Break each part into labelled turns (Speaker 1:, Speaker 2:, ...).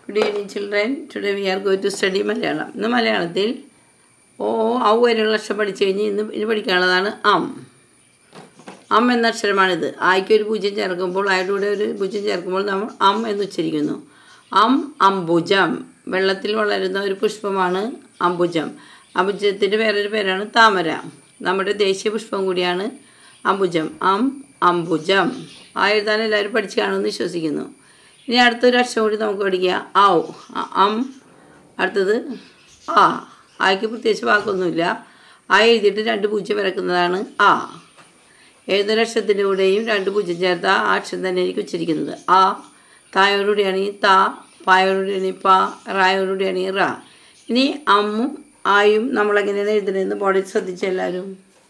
Speaker 1: good evening children today we are going to study Malayalam ഇന്ന് മലയാളത്തിൽ ഓ ഔ വരെയുള്ള അക്ഷരം പഠിച്ചു കഴിഞ്ഞ് ഇന്ന് ഇനി പഠിക്കാനുള്ളതാണ് അം അം എന്ന അക്ഷരമാണിത് ആയിക്ക് ഒരു പൂജ്യം ചേർക്കുമ്പോൾ ആയുടെ കൂടെ ഒരു പൂജ്യം ചേർക്കുമ്പോൾ നമ്മൾ അം എന്ന് ഉച്ചരിക്കുന്നു അം അംബുജം വെള്ളത്തിൽ വളരുന്ന ഒരു പുഷ്പമാണ് അംബുജം അംബുജത്തിൻ്റെ വേറൊരു പേരാണ് താമര നമ്മുടെ ദേശീയ പുഷ്പം കൂടിയാണ് അംബുജം അം അംബുജം ആ എഴുതാൻ എല്ലാവരും പഠിച്ച് കാണുമെന്ന് വിശ്വസിക്കുന്നു ഇനി അടുത്തൊരു അക്ഷരം കൂടി നമുക്ക് പഠിക്കുക ഔ അ- അം അടുത്തത് ആ ആയ്ക്ക് പ്രത്യേകിച്ച് വാക്കൊന്നുമില്ല ആ എഴുതിയിട്ട് രണ്ട് പൂജ്യം വരക്കുന്നതാണ് ആ എഴുതുന്ന അക്ഷരത്തിൻ്റെ കൂടെയും രണ്ട് പൂജ്യം ചേർത്ത ആ അക്ഷരം തന്നെയായിരിക്കും ഉച്ചരിക്കുന്നത് ആ തായോടുകൂടിയാണെങ്കിൽ താ പായോടുകൂടിയാണെങ്കിൽ പാ റായോടുകൂടിയാണെങ്കിൽ റാ ഇനി അമ്മും ആയും നമ്മളെങ്ങനെയാണ് എഴുതുന്നതെന്ന് ബോർഡിൽ ശ്രദ്ധിച്ച എല്ലാവരും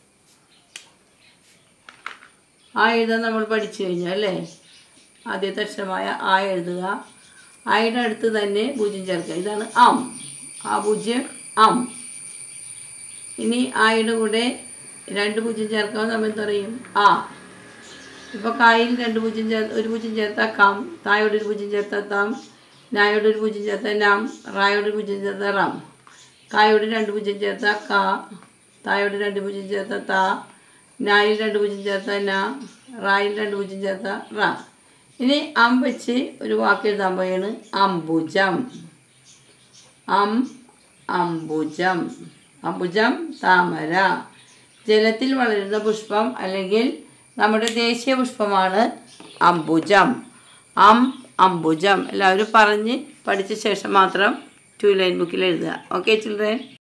Speaker 1: ആ എഴുതാൻ നമ്മൾ പഠിച്ചു കഴിഞ്ഞു അല്ലേ ആദ്യത്തെ അക്ഷരമായ ആ എഴുതുക ആയുടെ അടുത്ത് തന്നെ പൂജ്യം ചേർക്കുക ഇതാണ് അം ആ പൂജ്യം അം ഇനി ആയുടെ കൂടെ രണ്ട് പൂജ്യം ചേർക്കാൻ നമ്മൾ എന്ത് പറയും ആ ഇപ്പോൾ കായിൽ രണ്ട് പൂജ്യം ചേർ ഒരു പൂജ്യം ചേർത്താൽ കം തായോട് ഒരു പൂജ്യം ചേർത്താൽ താം നായോട് ഒരു പൂജ്യം ചേർത്താൽ നാം റായോട് ഒരു പൂജ്യം ചേർത്താൽ റാം കായോട് രണ്ട് പൂജ്യം ചേർത്താൽ കാ തായോട് രണ്ട് പൂജ്യം ചേർത്താൽ താ നായിൽ രണ്ട് പൂജ്യം ചേർത്താൽ നാ റായിൽ രണ്ട് പൂജ്യം ചേർത്താൽ റാ ഇനി അം വെച്ച് ഒരു വാക്ക് എഴുതാൻ പോയാണ് അംബുജം അം അംബുജം അംബുജം താമര ജലത്തിൽ വളരുന്ന പുഷ്പം അല്ലെങ്കിൽ നമ്മുടെ ദേശീയ പുഷ്പമാണ് അംബുജം അം അംബുജം എല്ലാവരും പറഞ്ഞ് പഠിച്ച ശേഷം മാത്രം ടു ലൈൻ ബുക്കിൽ എഴുതുക ഓക്കെ ചിൽഡ്രൻ